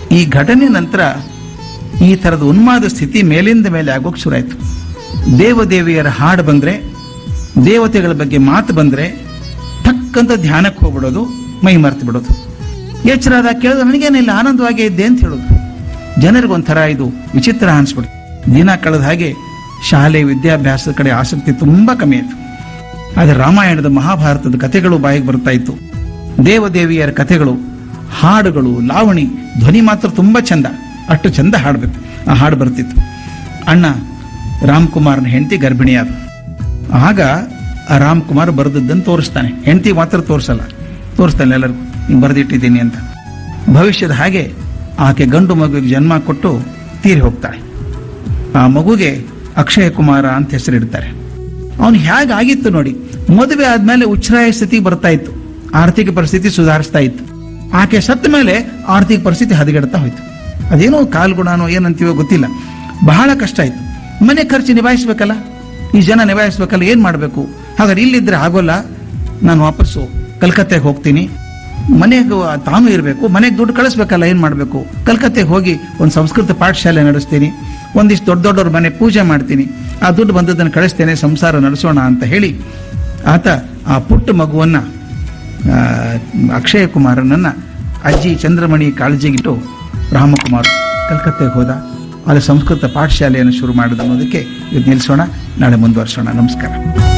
ಈ ಘಟನೆ ನಂತರ ಈ ಥರದ ಉನ್ಮಾದ ಸ್ಥಿತಿ ಮೇಲಿಂದ ಮೇಲೆ ಆಗೋಕೆ ಶುರುವಾಯಿತು ದೇವದೇವಿಯರ ಹಾಡು ಬಂದರೆ ದೇವತೆಗಳ ಬಗ್ಗೆ ಮಾತು ಬಂದರೆ ಟಕ್ಕಂತ ಧ್ಯಾನಕ್ಕೆ ಹೋಗ್ಬಿಡೋದು ಮೈ ಮರ್ತು ಬಿಡೋದು ಎಚ್ಚರ ಆದಾಗ ಕೇಳಿದ್ರೆ ನನಗೇನಿಲ್ಲ ಆನಂದವಾಗೇ ಇದ್ದೆ ಅಂತ ಹೇಳೋದು ಜನರಿಗೊಂಥರ ಇದು ವಿಚಿತ್ರ ಅನಿಸ್ಬಿಡ್ತು ದಿನ ಕಳೆದ ಹಾಗೆ ಶಾಲೆ ವಿದ್ಯಾಭ್ಯಾಸದ ಕಡೆ ಆಸಕ್ತಿ ತುಂಬ ಕಮ್ಮಿ ಆಯಿತು ಆದರೆ ರಾಮಾಯಣದ ಮಹಾಭಾರತದ ಕಥೆಗಳು ಬಾಯಿಗೆ ಬರ್ತಾ ಇತ್ತು ದೇವದೇವಿಯರ ಕಥೆಗಳು ಹಾಡುಗಳು ಲಾವಣಿ ಧ್ವನಿ ಮಾತ್ರ ತುಂಬ ಚಂದ ಅಷ್ಟು ಚಂದ ಹಾಡಬೇಕು ಆ ಹಾಡು ಬರ್ತಿತ್ತು ಅಣ್ಣ ರಾಮ್ಕುಮಾರ್ನ ಹೆಂಡತಿ ಗರ್ಭಿಣಿಯಾದ ಆಗ ಆ ರಾಮ್ಕುಮಾರ್ ಬರೆದದ್ದನ್ನು ತೋರಿಸ್ತಾನೆ ಹೆಂಡತಿ ಮಾತ್ರ ತೋರಿಸಲ್ಲ ತೋರಿಸ್ತಾನೆ ಎಲ್ಲರಿಗೂ ಹಿಂಗೆ ಬರೆದಿಟ್ಟಿದ್ದೀನಿ ಅಂತ ಭವಿಷ್ಯದ ಹಾಗೆ ಆಕೆ ಗಂಡು ಮಗುವಿಗೆ ಜನ್ಮ ಕೊಟ್ಟು ತೀರಿ ಹೋಗ್ತಾಳೆ ಆ ಮಗುಗೆ ಅಕ್ಷಯ ಕುಮಾರ ಅಂತ ಹೆಸರಿಡ್ತಾರೆ ಅವನು ಹೇಗಾಗಿತ್ತು ನೋಡಿ ಮದುವೆ ಆದ್ಮೇಲೆ ಉಚ್ಛ್ರಾಯ ಸ್ಥಿತಿ ಬರ್ತಾ ಇತ್ತು ಆರ್ಥಿಕ ಪರಿಸ್ಥಿತಿ ಸುಧಾರಿಸ್ತಾ ಇತ್ತು ಆಕೆ ಸತ್ತ ಮೇಲೆ ಆರ್ಥಿಕ ಪರಿಸ್ಥಿತಿ ಹದಗೆಡ್ತಾ ಹೋಯ್ತು ಅದೇನೋ ಕಾಲ್ಗುಣನೋ ಏನಂತೀವೋ ಗೊತ್ತಿಲ್ಲ ಬಹಳ ಕಷ್ಟ ಆಯ್ತು ಮನೆ ಖರ್ಚು ನಿಭಾಯಿಸ್ಬೇಕಲ್ಲ ಈ ಜನ ನಿಭಾಯಿಸ್ಬೇಕಲ್ಲ ಏನ್ ಮಾಡಬೇಕು ಹಾಗಾದ್ರೆ ಇಲ್ಲಿದ್ರೆ ಆಗೋಲ್ಲ ನಾನು ವಾಪಸ್ಸು ಕಲ್ಕತ್ತೆಗೆ ಹೋಗ್ತೀನಿ ಮನೆಗೆ ತಾನು ಇರಬೇಕು ಮನೆಗೆ ದುಡ್ಡು ಕಳಿಸ್ಬೇಕಲ್ಲ ಏನು ಮಾಡಬೇಕು ಕಲ್ಕತ್ತೆಗೆ ಹೋಗಿ ಒಂದು ಸಂಸ್ಕೃತ ಪಾಠಶಾಲೆ ನಡೆಸ್ತೀನಿ ಒಂದಿಷ್ಟು ದೊಡ್ಡ ದೊಡ್ಡವ್ರ ಮನೆ ಪೂಜೆ ಮಾಡ್ತೀನಿ ಆ ದುಡ್ಡು ಬಂದದ್ದನ್ನು ಕಳಿಸ್ತೇನೆ ಸಂಸಾರ ನಡೆಸೋಣ ಅಂತ ಹೇಳಿ ಆತ ಆ ಪುಟ್ಟ ಮಗುವನ್ನ ಆ, ಅಕ್ಷಯ ಕುಮಾರನನ್ನ ಅಜ್ಜಿ ಚಂದ್ರಮಣಿ ಕಾಳಜಿಗಿಟ್ಟು ರಾಮಕುಮಾರ್ ಕಲ್ಕತ್ತೆಗೆ ಹೋದ ಅಲ್ಲಿ ಸಂಸ್ಕೃತ ಪಾಠಶಾಲೆಯನ್ನು ಶುರು ಮಾಡಿದ ಅನ್ನೋದಕ್ಕೆ ಇದು ನಿಲ್ಲಿಸೋಣ ನಾಳೆ ಮುಂದುವರಿಸೋಣ ನಮಸ್ಕಾರ